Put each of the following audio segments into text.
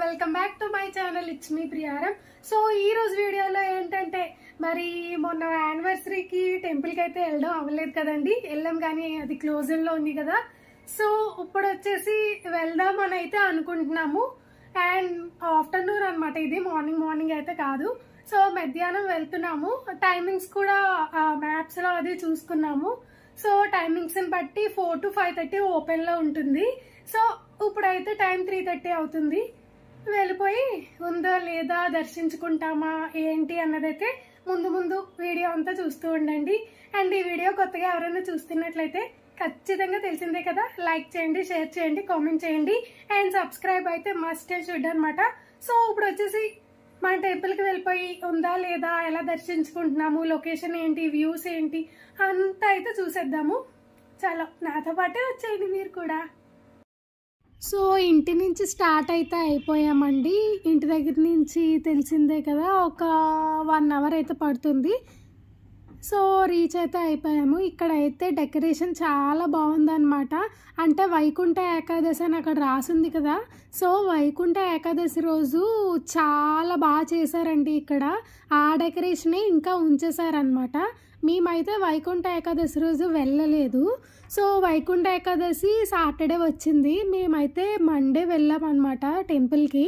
welcome back to my channel it's me ప్రియారం so ఈ రోజు వీడియోలో ఏంటంటే మరి మొన్న యానివర్సరీకి టెంపుల్కి అయితే వెళ్ళడం అవ్వలేదు కదండి వెళ్ళాం కానీ అది క్లోజింగ్లో ఉంది కదా సో ఇప్పుడు వచ్చేసి వెళ్దాం అని అయితే అనుకుంటున్నాము అండ్ ఆఫ్టర్నూన్ అన్నమాట ఇది మార్నింగ్ మార్నింగ్ అయితే కాదు సో మధ్యాహ్నం వెళ్తున్నాము టైమింగ్స్ కూడా మ్యాప్స్లో అది చూసుకున్నాము సో టైమింగ్స్ని బట్టి ఫోర్ టు ఫైవ్ థర్టీ ఓపెన్లో ఉంటుంది సో ఇప్పుడైతే టైం త్రీ థర్టీ అవుతుంది వెళ్ళిపోయి ఉందా లేదా దర్శించుకుంటామా ఏంటి అన్నదైతే ముందు ముందు వీడియో అంతా చూస్తూ ఉండండి అండ్ ఈ వీడియో కొత్తగా ఎవరైనా చూస్తున్నట్లయితే ఖచ్చితంగా తెలిసిందే కదా లైక్ చేయండి షేర్ చేయండి కామెంట్ చేయండి అండ్ సబ్స్క్రైబ్ అయితే మస్ట్ చూడండి అనమాట సో ఇప్పుడు వచ్చేసి మన టెంపుల్కి వెళ్ళిపోయి ఉందా లేదా ఎలా దర్శించుకుంటున్నాము లొకేషన్ ఏంటి వ్యూస్ ఏంటి అంతా అయితే చూసేద్దాము చాలా నాతో పాటే వచ్చేయండి మీరు కూడా సో ఇంటి నుంచి స్టార్ట్ అయితే అయిపోయామండి ఇంటి దగ్గర నుంచి తెలిసిందే కదా ఒక వన్ అవర్ అయితే పడుతుంది సో రీచ్ అయితే అయిపోయాము ఇక్కడ అయితే డెకరేషన్ చాలా బాగుందన్నమాట అంటే వైకుంఠ ఏకాదశి అని అక్కడ రాసింది కదా సో వైకుంఠ ఏకాదశి రోజు చాలా బాగా చేశారండి ఇక్కడ ఆ డెకరేషనే ఇంకా ఉంచేశారనమాట మేమైతే వైకుంఠ ఏకాదశి రోజు వెళ్ళలేదు సో వైకుంఠ ఏకాదశి సాటర్డే వచ్చింది మేమైతే మండే వెళ్ళామన్నమాట టెంపుల్కి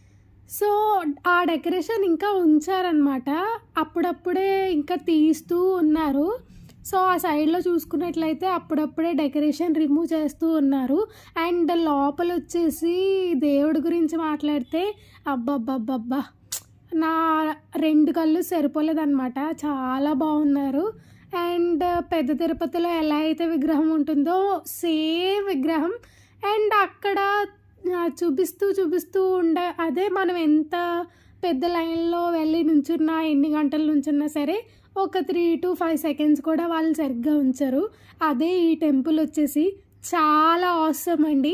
సో ఆ డెకరేషన్ ఇంకా ఉంచారనమాట అప్పుడప్పుడే ఇంకా తీస్తూ ఉన్నారు సో ఆ సైడ్లో చూసుకున్నట్లయితే అప్పుడప్పుడే డెకరేషన్ రిమూవ్ చేస్తూ ఉన్నారు అండ్ లోపల వచ్చేసి దేవుడి గురించి మాట్లాడితే అబ్బబ్బబ్బబ్బా నా రెండు కళ్ళు సరిపోలేదన్నమాట చాలా బాగున్నారు అండ్ పెద్ద తిరుపతిలో ఎలా అయితే విగ్రహం ఉంటుందో సేమ్ విగ్రహం అండ్ అక్కడ ఆ, చూపిస్తూ చూపిస్తూ ఉండ అదే మనం ఎంత పెద్ద లైన్లో వెళ్ళి నుంచున్నా ఎన్ని గంటలు నుంచున్నా సరే ఒక త్రీ టు ఫైవ్ సెకండ్స్ కూడా వాళ్ళు సరిగ్గా ఉంచరు అదే ఈ టెంపుల్ వచ్చేసి చాలా అవసరం అండి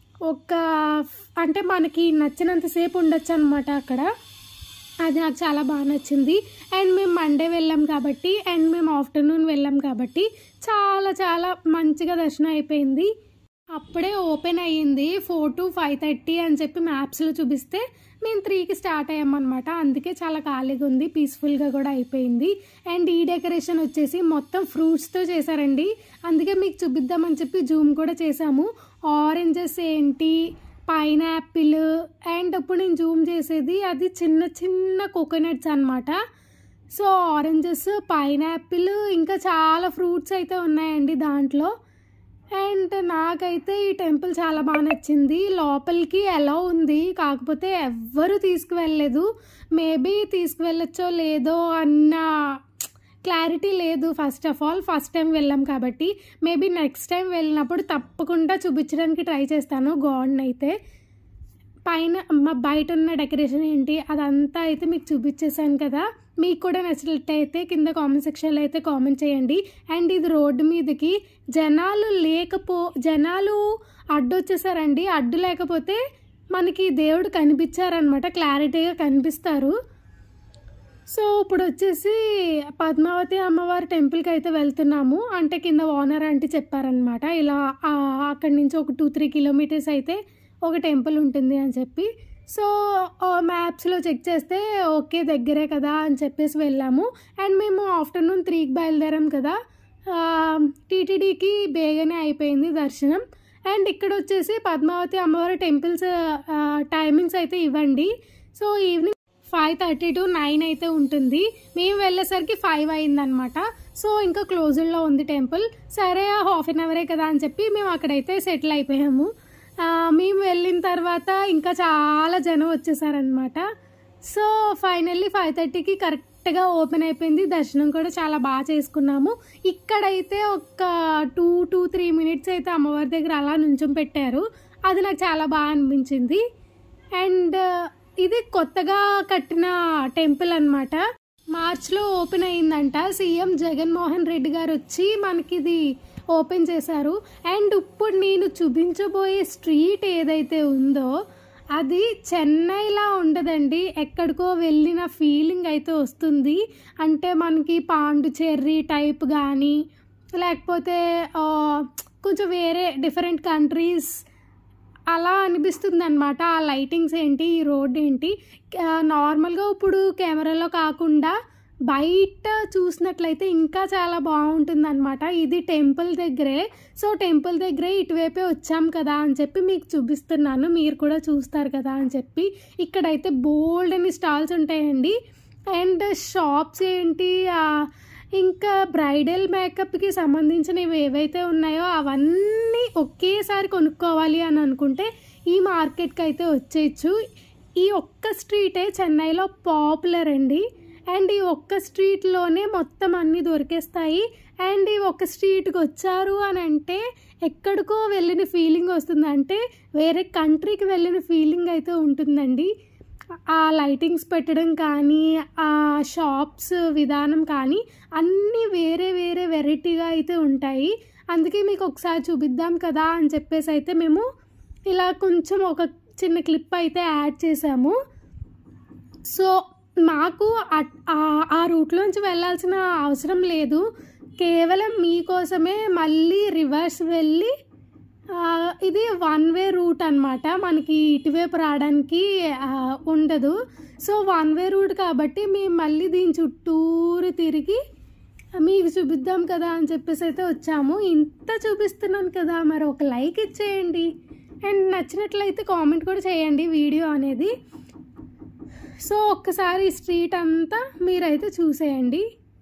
ఒక అంటే మనకి నచ్చినంతసేపు ఉండొచ్చు అనమాట అక్కడ అది నాకు చాలా బాగా నచ్చింది అండ్ మేము మండే వెళ్ళాం కాబట్టి అండ్ మేము ఆఫ్టర్నూన్ వెళ్ళాం కాబట్టి చాలా చాలా మంచిగా దర్శనం అయిపోయింది అప్పుడే ఓపెన్ అయ్యింది ఫోర్ టు ఫైవ్ థర్టీ అని చెప్పి మ్యాప్స్లో చూపిస్తే మేము త్రీకి స్టార్ట్ అయ్యామన్నమాట అందుకే చాలా ఖాళీగా ఉంది పీస్ఫుల్గా కూడా అయిపోయింది అండ్ ఈ డెకరేషన్ వచ్చేసి మొత్తం ఫ్రూట్స్తో చేశారండి అందుకే మీకు చూపిద్దామని చెప్పి జూమ్ కూడా చేశాము ఆరెంజెస్ ఏంటి పైనాపిల్ అండ్ ఇప్పుడు నేను జూమ్ చేసేది అది చిన్న చిన్న కోకోనట్స్ అన్నమాట సో ఆరెంజెస్ పైనాపిల్ ఇంకా చాలా ఫ్రూట్స్ అయితే ఉన్నాయండి దాంట్లో అండ్ నాకైతే ఈ టెంపుల్ చాలా బాగా నచ్చింది లోపలికి ఎలా ఉంది కాకపోతే ఎవ్వరు తీసుకువెళ్ళలేదు మేబీ తీసుకువెళ్ళచ్చో లేదో అన్న క్లారిటీ లేదు first of all first time వెళ్ళాం కాబట్టి మేబీ నెక్స్ట్ టైం వెళ్ళినప్పుడు తప్పకుండా చూపించడానికి ట్రై చేస్తాను గాడ్ని అయితే పైన మా బయట ఉన్న డెకరేషన్ ఏంటి అదంతా అయితే మీకు చూపించేశాను కదా మీకు కూడా నచ్చినట్టయితే కింద కామెంట్ సెక్షన్లో అయితే కామెంట్ చేయండి అండ్ ఇది రోడ్డు మీదకి జనాలు లేకపో జనాలు అడ్డు వచ్చేసారండి అడ్డు లేకపోతే మనకి దేవుడు కనిపించారనమాట క్లారిటీగా కనిపిస్తారు సో ఇప్పుడు వచ్చేసి పద్మావతి అమ్మవారి టెంపుల్కి అయితే వెళ్తున్నాము అంటే కింద ఓనర్ అంటే చెప్పారనమాట ఇలా ఆ, అక్కడి నుంచి ఒక టూ త్రీ కిలోమీటర్స్ అయితే ఒక టెంపుల్ ఉంటుంది అని చెప్పి సో మ్యాప్స్లో చెక్ చేస్తే ఓకే దగ్గరే కదా అని చెప్పేసి వెళ్ళాము అండ్ మేము ఆఫ్టర్నూన్ త్రీకి బయలుదేరాం కదా టీటీడీకి బేగనే అయిపోయింది దర్శనం అండ్ ఇక్కడ వచ్చేసి పద్మావతి అమ్మవారి టెంపుల్స్ టైమింగ్స్ అయితే ఇవ్వండి so evening five thirty to nine అయితే ఉంటుంది మేము వెళ్ళేసరికి ఫైవ్ అయిందనమాట సో ఇంకా క్లోజ్డ్లో ఉంది టెంపుల్ సరే హాఫ్ అన్ అవరే కదా అని చెప్పి మేము అక్కడైతే సెటిల్ అయిపోయాము ఆ, మేము వెళ్ళిన తర్వాత ఇంకా చాలా జనం వచ్చేసారనమాట సో ఫైనల్లీ ఫైవ్ థర్టీకి కరెక్ట్గా ఓపెన్ అయిపోయింది దర్శనం కూడా చాలా బాగా చేసుకున్నాము ఇక్కడైతే ఒక టూ టూ త్రీ మినిట్స్ అయితే అమ్మవారి దగ్గర అలా నుంచం పెట్టారు అది నాకు చాలా బాగా అనిపించింది అండ్ ఇది కొత్తగా కట్టిన టెంపుల్ అన్నమాట మార్చ్లో ఓపెన్ అయిందంట సీఎం జగన్మోహన్ రెడ్డి గారు వచ్చి మనకి ఇది ఓపెన్ చేశారు అండ్ ఇప్పుడు నేను చూపించబోయే స్ట్రీట్ ఏదైతే ఉందో అది చెన్నైలా ఉండదండి ఎక్కడికో వెళ్ళిన ఫీలింగ్ అయితే వస్తుంది అంటే మనకి పాండుచెర్రీ టైప్ కానీ లేకపోతే ఆ, కొంచెం వేరే డిఫరెంట్ కంట్రీస్ అలా అనిపిస్తుంది అనమాట ఆ లైటింగ్స్ ఏంటి ఈ రోడ్ ఏంటి ఆ, నార్మల్గా ఇప్పుడు కెమెరాలో కాకుండా బయట చూసినట్లయితే ఇంకా చాలా బాగుంటుంది అనమాట ఇది టెంపుల్ దగ్గరే సో టెంపుల్ దగ్గరే ఇటువైపే వచ్చాం కదా అని చెప్పి మీకు చూపిస్తున్నాను మీరు కూడా చూస్తారు కదా అని చెప్పి ఇక్కడైతే బోల్డ్ అని స్టాల్స్ ఉంటాయండి అండ్ షాప్స్ ఏంటి ఆ, ఇంకా బ్రైడల్ మేకప్కి సంబంధించినవి ఏవైతే ఉన్నాయో అవన్నీ ఒకేసారి కొనుక్కోవాలి అని అనుకుంటే ఈ మార్కెట్కి అయితే వచ్చేయచ్చు ఈ ఒక్క స్ట్రీటే చెన్నైలో పాపులర్ అండి అండ్ ఈ ఒక్క స్ట్రీట్లోనే మొత్తం అన్నీ దొరికేస్తాయి అండ్ ఈ ఒక్క స్ట్రీట్కి వచ్చారు అని అంటే ఎక్కడికో వెళ్ళిన ఫీలింగ్ వస్తుంది అంటే వేరే కంట్రీకి వెళ్ళిన ఫీలింగ్ అయితే ఉంటుందండి ఆ లైటింగ్స్ పెట్టడం కానీ ఆ షాప్స్ విధానం కానీ అన్నీ వేరే వేరే వెరైటీగా అయితే ఉంటాయి అందుకే మీకు ఒకసారి చూపిద్దాం కదా అని చెప్పేసి అయితే మేము ఇలా కొంచెం ఒక చిన్న క్లిప్ అయితే యాడ్ చేసాము సో మాకు అట్- ఆ- ఆ రూట్లోంచి వెళ్ళాల్సిన అవసరం లేదు కేవలం మీకోసమే మళ్ళీ రివర్స్ వెళ్ళి ఆ, ఇది వన్ వే రూట్ అనమాట మనకి ఇటువైపు రావడానికి ఆ, ఉండదు సో వన్ వే రూట్ కాబట్టి మేము మళ్ళీ దీని చుట్టూరు తిరిగి మీకు చూపిద్దాం కదా అని చెప్పేసి అయితే వచ్చాము ఇంత చూపిస్తున్నాను కదా మరి ఒక లైక్ ఇచ్చేయండి అండ్ నచ్చినట్లయితే కామెంట్ కూడా చేయండి వీడియో అనేది సో ఒక్కసారి ఈ స్ట్రీట్ అంతా మీరైతే చూసేయండి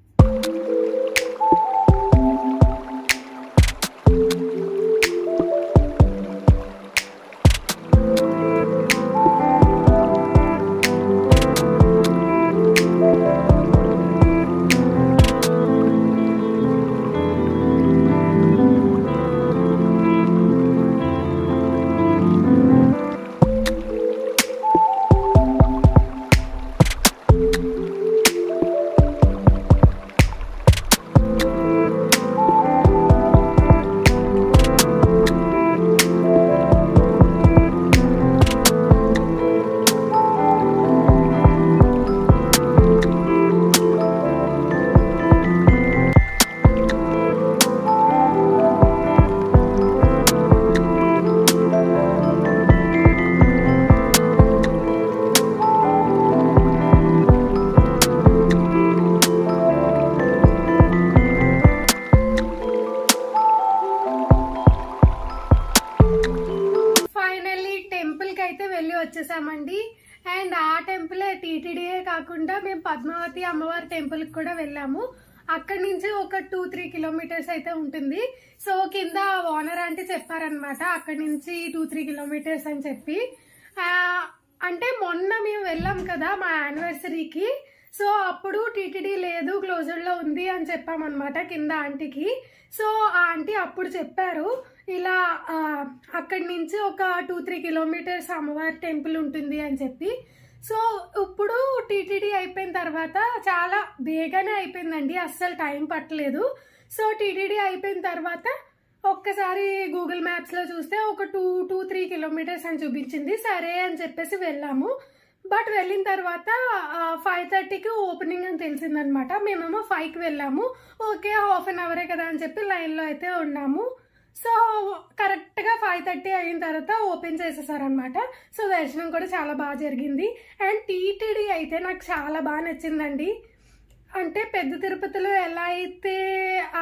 ఫైనల్లీ టెంపుల్కి అయితే వెళ్ళి వచ్చేసామండి అండ్ ఆ టెంపులే టీటీడీయే కాకుండా మేము పద్మావతి అమ్మవారి టెంపుల్కి కూడా వెళ్ళాము అక్కడి నుంచి ఒక టూ త్రీ కిలోమీటర్స్ అయితే ఉంటుంది సో కింద ఓనర్ అంటే చెప్పారనమాట అక్కడి నుంచి టూ త్రీ కిలోమీటర్స్ అని చెప్పి ఆ, అంటే మొన్న మేము వెళ్ళాం కదా మా యానివర్సరీకి సో అప్పుడు టీటీడీ లేదు క్లోజర్ లో ఉంది అని చెప్పామన్నమాట కింద ఆంటీకి సో ఆ ఆంటీ అప్పుడు చెప్పారు ఇలా ఆ, అక్కడి నుంచి ఒక టూ త్రీ కిలోమీటర్స్ అమ్మవారి టెంపుల్ ఉంటుంది అని చెప్పి సో ఇప్పుడు టీటీడీ అయిపోయిన తర్వాత చాలా బేగానే అయిపోయిందండి అస్సలు టైం పట్టలేదు సో టీటీడీ అయిపోయిన తర్వాత ఒక్కసారి గూగుల్ మ్యాప్స్ లో చూస్తే ఒక టూ టూ త్రీ కిలోమీటర్స్ అని చూపించింది సరే అని చెప్పేసి వెళ్ళాము బట్ వెళ్ళిన తర్వాత ఫైవ్ థర్టీకి ఓపెనింగ్ అని తెలిసిందనమాట మేమేమో ఫైవ్కి వెళ్ళాము ఓకే హాఫ్ అన్ అవరే కదా అని చెప్పి లైన్లో అయితే ఉన్నాము సో కరెక్ట్గా ఫైవ్ థర్టీ అయిన తర్వాత ఓపెన్ చేసేసారనమాట సో దర్శనం కూడా చాలా బాగా జరిగింది అండ్ టీటీడీ అయితే నాకు చాలా బాగా నచ్చిందండి అంటే పెద్ద తిరుపతిలో ఎలా అయితే ఆ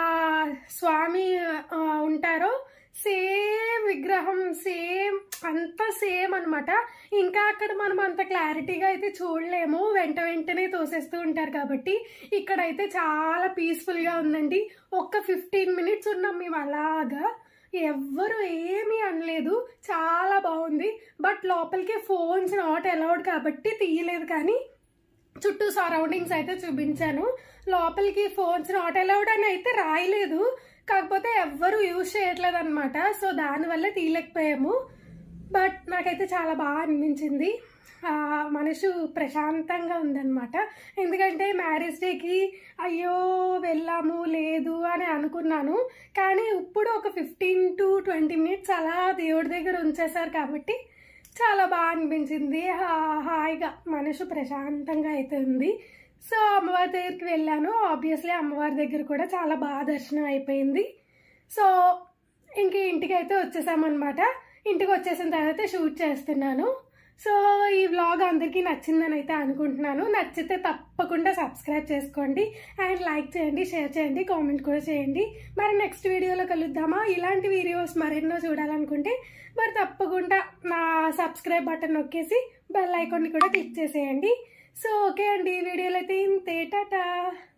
స్వామి ఆ, ఉంటారో సేమ్ విగ్రహం సేమ్ అంతా సేమ్ అన్నమాట ఇంకా అక్కడ మనం అంత క్లారిటీగా అయితే చూడలేము వెంట వెంటనే తోసేస్తూ ఉంటారు కాబట్టి ఇక్కడైతే చాలా పీస్ఫుల్గా ఉందండి ఒక్క ఫిఫ్టీన్ మినిట్స్ ఉన్నాం మేము అలాగా ఎవ్వరు ఏమీ అనలేదు చాలా బాగుంది బట్ లోపలికి ఫోన్స్ నాట్ అలౌడ్ కాబట్టి తీయలేదు కానీ చుట్టూ సరౌండింగ్స్ అయితే చూపించాను లోపలికి ఫోన్స్ నాట్ అలౌడ్ అని అయితే రాయలేదు కాకపోతే ఎవ్వరు యూజ్ చేయట్లేదు అనమాట సో దానివల్ల తీయలేకపోయాము బట్ నాకైతే చాలా బాగా అనిపించింది ఆ, మనసు ప్రశాంతంగా ఉందన్నమాట ఎందుకంటే మ్యారేజ్ డేకి అయ్యో వెళ్ళాము లేదు అని అనుకున్నాను కానీ ఇప్పుడు ఒక ఫిఫ్టీన్ టు ట్వంటీ మినిట్స్ అలా దేవుడి దగ్గర ఉంచేశారు కాబట్టి చాలా బాగా అనిపించింది హా- హాయిగా మనసు ప్రశాంతంగా అయితే ఉంది సో అమ్మవారి దగ్గరికి వెళ్ళాను ఆబ్వియస్లీ అమ్మవారి దగ్గర కూడా చాలా బాగా దర్శనం అయిపోయింది సో ఇంక ఇంటికి అయితే వచ్చేసామన్నమాట ఇంటికి వచ్చేసిన తర్వాత షూట్ చేస్తున్నాను సో ఈ వ్లాగ్ అందరికీ నచ్చిందని అయితే అనుకుంటున్నాను నచ్చితే తప్పకుండా సబ్స్క్రైబ్ చేసుకోండి అండ్ లైక్ చేయండి షేర్ చేయండి కామెంట్ కూడా చేయండి మరి నెక్స్ట్ వీడియోలో కలుద్దామా ఇలాంటి వీడియోస్ మరెన్నో చూడాలనుకుంటే మరి తప్పకుండా నా సబ్స్క్రైబ్ బటన్ నొక్కేసి బెల్ ఐకాన్ని కూడా క్లిక్ చేసేయండి సో ఓకే అండి ఈ వీడియోలో అయితే ఇంతే టాటా